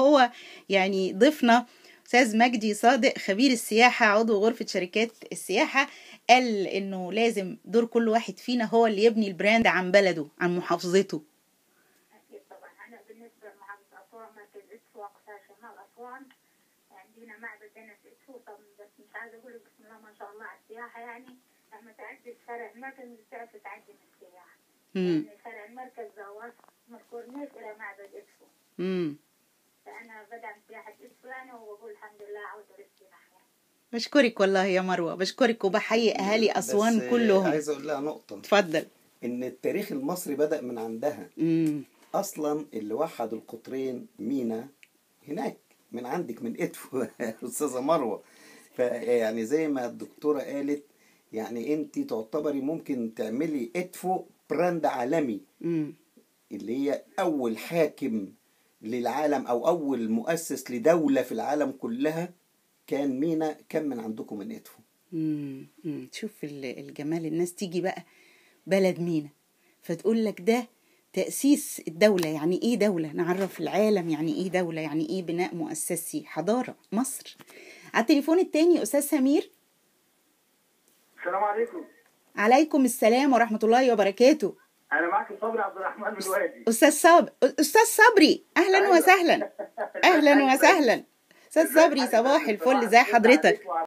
هو يعني ضيفنا استاذ مجدي صادق خبير السياحه عضو غرفه شركات السياحه قال انه لازم دور كل واحد فينا هو اللي يبني البراند عن بلده عن محافظته أكيد طبعا أنا بالنسبة لمحافظة أسوان مركز إدفو أقصى شمال أسوان عندنا معبد هنا في إدفو طبعا بس مش عايزة أقول لك بسم الله ما شاء الله على السياحة يعني لما تعدي شارع المركز مش تعرف تعدي من السياحة امم يعني شارع المركز ده واصل من الكورنيش إلى معبد إدفو امم فأنا بدعم سياحة إدفو يعني وبقول الحمد لله عودة للسياحة يعني. بشكرك والله يا مروه بشكرك وبحيي اهالي اسوان بس كلهم عايز اقول لها نقطه اتفضل ان التاريخ المصري بدا من عندها امم اصلا اللي وحد القطرين مينا هناك من عندك من ادفو استاذه مروه فيعني زي ما الدكتوره قالت يعني انت تعتبري ممكن تعملي ادفو براند عالمي امم اللي هي اول حاكم للعالم او اول مؤسس لدوله في العالم كلها كان مينا كان من عندكم من ادفو امم أمم. تشوف ال- الجمال الناس تيجي بقى بلد مينا فتقول لك ده تأسيس الدولة يعني ايه دولة نعرف العالم يعني ايه دولة يعني ايه بناء مؤسسي حضارة مصر على التليفون التاني أستاذ سمير السلام عليكم عليكم السلام ورحمة الله وبركاته انا معك صبري عبد الرحمن من الوادي أستاذ صابر أستاذ صبري أهلا أيوة. وسهلا أهلا وسهلا أستاذ صبري صباح الفل زي حضرتك